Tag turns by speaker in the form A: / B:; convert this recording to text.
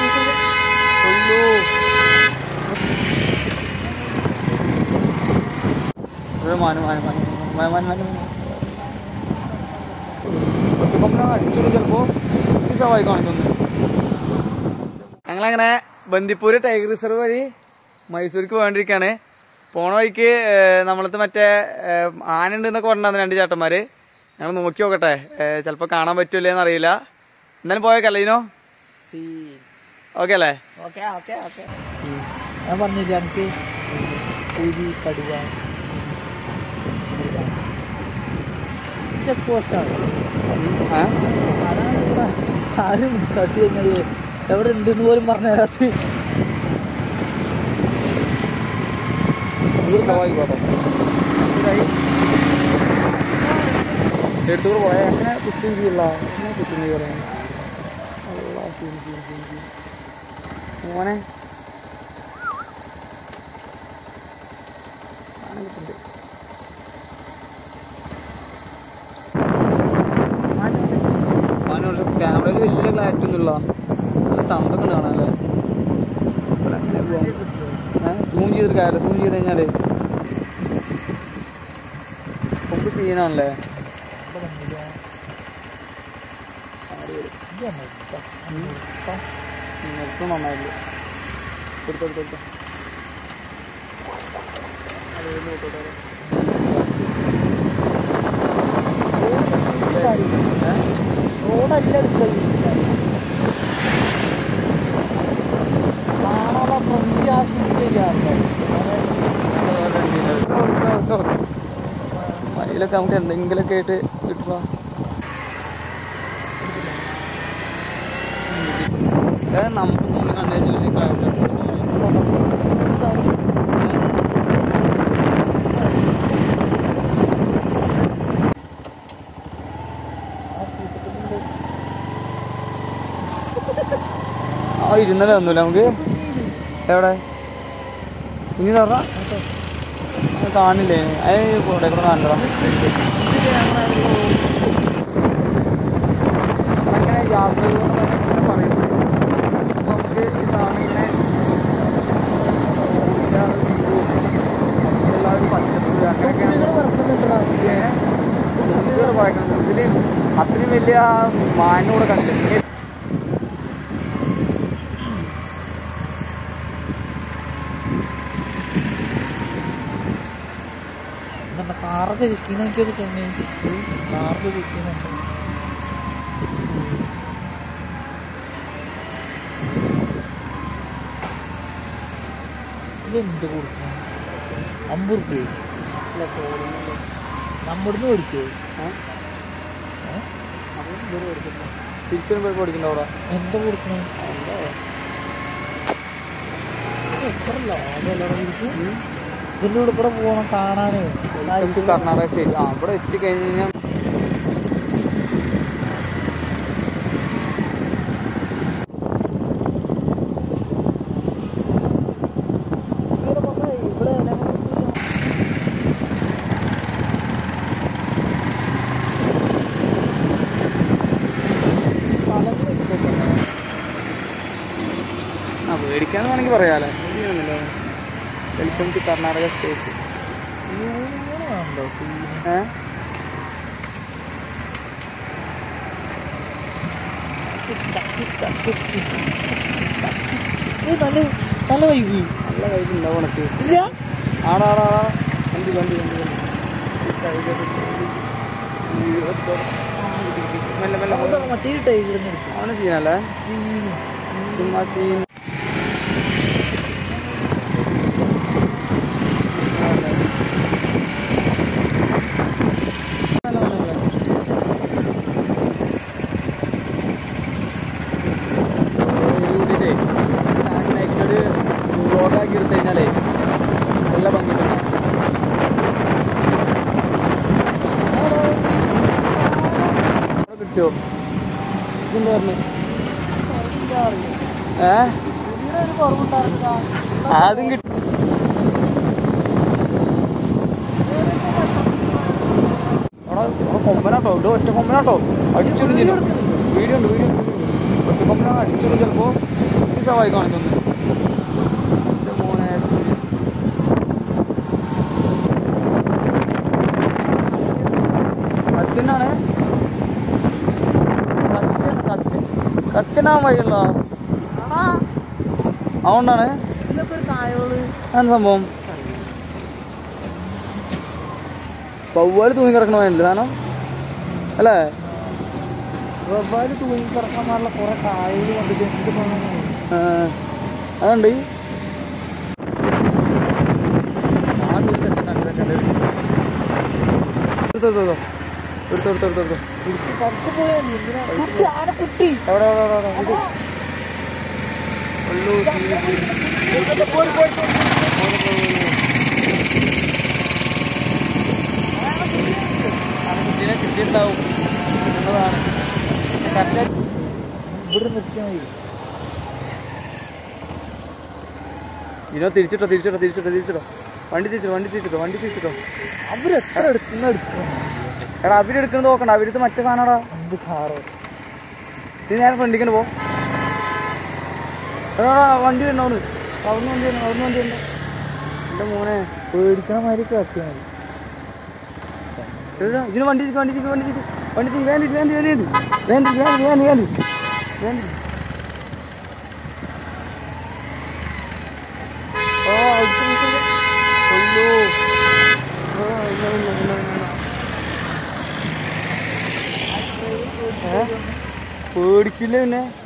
A: അയ്യോ ഇവിടെ മാനു മാനു മാനു മാനു മാനു മാനു ഒറ്റക്കൊമ്പനാണ് അടിച്ചോളൂ ചിലപ്പോ ഇതായി കാണിക്കുന്നു ഞങ്ങളങ്ങനെ ബന്ദിപ്പൂര് ടൈഗർ റിസർവ് വഴി മൈസൂർക്ക് വേണ്ടിയിരിക്കുകയാണ് പോണ വഴിക്ക് നമ്മളത്തെ മറ്റേ ആന ഉണ്ട് എന്നൊക്കെ പറഞ്ഞിട്ടുണ്ടായിരുന്നു രണ്ട് ചേട്ടന്മാര് ഞങ്ങൾ നോക്കി നോക്കട്ടെ ചിലപ്പോൾ കാണാൻ പറ്റൂലേന്ന് അറിയില്ല എന്നാലും പോയേക്കല്ലേ ഇതിനോ ഓക്കെ അല്ലേ
B: ഓക്കെ ഓക്കെ ഓക്കെ ഞാൻ പറഞ്ഞില്ല എനിക്ക് പുലി കടുവ ചെക്ക് പോസ്റ്റാണ്
A: ആ?
B: അതാണ് ഇവിടെ ആരും കത്തി കഴിഞ്ഞത് എവിടെ ഉണ്ടെന്ന് പോലും പറഞ്ഞു തരാത്ത
A: ഇവിടുത്തെ വായി പോട്ടെ എടുത്തുകൂടെ പോയാ എങ്ങനെ കുത്തും ചെയ്യില്ല എങ്ങനെ കുത്തും ചെയ്യാൻ മോനെ ക്യാമറയിൽ വലിയ ക്ലാരിറ്റി ഒന്നുമില്ല നല്ല ചന്തൊക്കെ ഉണ്ട് കാണാനല്ലേ ഇവിടെ അങ്ങനെ പോവാം സൂം ചെയ്തിട്ട് കാര്യമില്ല സൂം ചെയ്ത് കഴിഞ്ഞാലേ നമുക്ക് സീനാണല്ലേ നിർത്തും നന്നായില്ല കൊടുത്തു കൊടുത്തു കൊടുത്തു
B: റോഡല്ല എടുത്തത് കാണാനുള്ള പ്രകൃതി ആസ്വദിക്കുകയാണ്
A: അതിലൊക്കെ നമുക്ക് എന്തെങ്കിലുമൊക്കെ ആയിട്ട് കിട്ടുക പക്ഷേ നമുക്ക് മുന്നിൽ കണ്ടു കഴിഞ്ഞാൽ ആ ഇരുന്നല്ലേ തന്നൂല നമുക്ക് എവിടെ ഇനി തുറ കാണില്ലേ അത് കൂടെ കൂടെ കാണില്ലടാ അങ്ങനെ യാത്രകൾ പറയുന്നത് നമുക്ക് ഈ സാധനം ഇങ്ങനെ എല്ലാവരും പച്ചപ്പ് അങ്ങനെയൊക്കെയാണ് ഇതില് അത്രയും വലിയ മാനൂടെ കണ്ടില്ല
B: എന്താ കാറൊക്കെ ചെക്കിങ് നോക്കിയത് തന്നെ കാറൊക്കെ ചെക്കിങ് നോക്കി ഇതെന്ത് കൊടുക്കണം അമ്പത് റുപ്യ നമ്മടുന്ന് മേടിക്കോ
A: തിരിച്ചു പോയി പഠിക്കണ്ട അവിടെ
B: എന്താ കൊടുക്കണം എത്ര ലാഭമല്ലടാ ഇരിക്കും ഇതിൻ്റെ കൂടെ ഇവിടെ പോകണം കാണാനേ
A: കുറച്ച് കർണാടക സ്റ്റേറ്റ് ആ ഇവിടെ എത്തിക്കഴിഞ്ഞ് കഴിഞ്ഞാൽ
B: ഇവിടെ പറഞ്ഞാ ഇവിടെ ഞങ്ങളൊന്നുമില്ല. സ്ഥലങ്ങൾ എടുത്തിട്ടുണ്ട്.
A: ആ മേടിക്കാന്ന് വേണമെങ്കിൽ പറയാല്ലേ വെൽക്കം ടു കർണാടക സ്റ്റേറ്റ്
B: യൂണിയനാണല്ലോ ചെയ്യുന്നത്.
A: ഏ
B: ഏയ് നല്ല നല്ല വൈബ്
A: നല്ല കയ്യിൽ ഉണ്ടാവും ഉണക്ക്
B: ഇല്ല
A: ആടാ ആടാ ആടാ വണ്ടി വണ്ടി വണ്ടി വണ്ടി ഈ tiger ഈ ഒത്ത- മെല്ലെ മെല്ലെ
B: അതാ മറ്റേ ടൈഗറിന്
A: അവനെ സീനല്ലേ ചുമ്മാ സീൻ വ്ളോഗാക്കി എടുത്തു കഴിഞ്ഞാലേ നല്ല ഭംഗി കിട്ടിയോ ഇതെന്താ പറഞ്ഞു ഏ ആദ്യം കിട്ടി അവിടെ അവിടെ കൊമ്പനാട്ടോ ഇത് ഒറ്റ കൊമ്പനാട്ടോ അടിച്ചൊടിഞ്ഞില്ല വീഡിയോ ഉണ്ട് വീഡിയോ ഉണ്ട് ഒറ്റ കൊമ്പനാണ് അടിച്ചോളും ചിലപ്പോ ഈ സ്വാഭാവിക കാണിക്കുന്നു എൻ്റെ മോനെ കത്തിനാണ് കത്തി കത്തി കത്തിനാ വഴിയുണ്ടോ അതുകൊണ്ടാണ്
B: ഇതിലൊക്കെ ഒരു കായോള്
A: എന്ത് സംഭവം പവ്വാല് തൂങ്ങി കിടക്കണ വേണ്ട സാധനം അല്ലേ
B: വെവ്വാല് തൂങ്ങി കിടക്കാന്നുള്ള കുറെ കായോള് കണ്ടിട്ട് എന്ത് പണം
A: ആ, അതുണ്ട് എടുത്തോ എടുത്തോ എടുത്തോ എടുത്തോ എടുത്തോ എടുത്തോ
B: ഇടുക്കി പറിച്ചു പോയാ നീ എന്തിനാ കുട്ടി ആന കുട്ടി
A: എവിടെ എവിടെ എവിടെ എവിടെ ഇത് ഉള്ളൂ സീരി, സീരി.
B: പോര്, പോര്, പോര്.
A: ആണ് കുട്ടീനെ കിട്ടിയിട്ടുണ്ടാവും എന്നതാണ് പക്ഷെ കറക്റ്റ്
B: ഇവിടെ നിൽക്കാൻ മതി
A: ഇനോ തിരിച്ചിട്ടോ തിരിച്ചിട്ടോ തിരിച്ചിട്ടോ തിരിച്ചിട്ടോ വണ്ടി തിരിച്ചിട്ടോ വണ്ടി തിരിച്ചിട്ടോ വണ്ടി തിരിച്ചിട്ടോ
B: അവരെത്ര എടുക്കുന്ന എടുക്കണം
A: എടാ അവരെടുക്കുന്നത് നോക്കണ്ട അവരത് മറ്റേ സാധനടാ
B: എന്ത് കാറോ
A: നീ നേരെ ഫ്രണ്ടിക്കണ്ട് പോ എടാ വണ്ടി വരണോന്ന് അവിടുന്ന് വണ്ടി വരണം അവിടുന്ന് വണ്ടി വരണം എൻ്റെ മോനെ
B: പേടിക്കണ മാതിരി ആക്കിയാൽ മതി
A: എടാ, ഇതിന് വണ്ടി തിരിക്ക്, വണ്ടി തിരിക്ക്, വണ്ടി തിരിക്ക്. വണ്ടി തിരിക്ക്, വേണ്ടി വേണ്ടി വേണ്ടി വേണ്ടി വേണ്ടി വേണ്ടി വേണ്ടി വേണ്ടി ഓ അടിച്ചു വിളിച്ചത്. അയ്യോ ഓ, ഇല്ല, ഇല്ല, ഇല്ല, ഇല്ല. ഏ? പേടിക്കില്ല പിന്നെ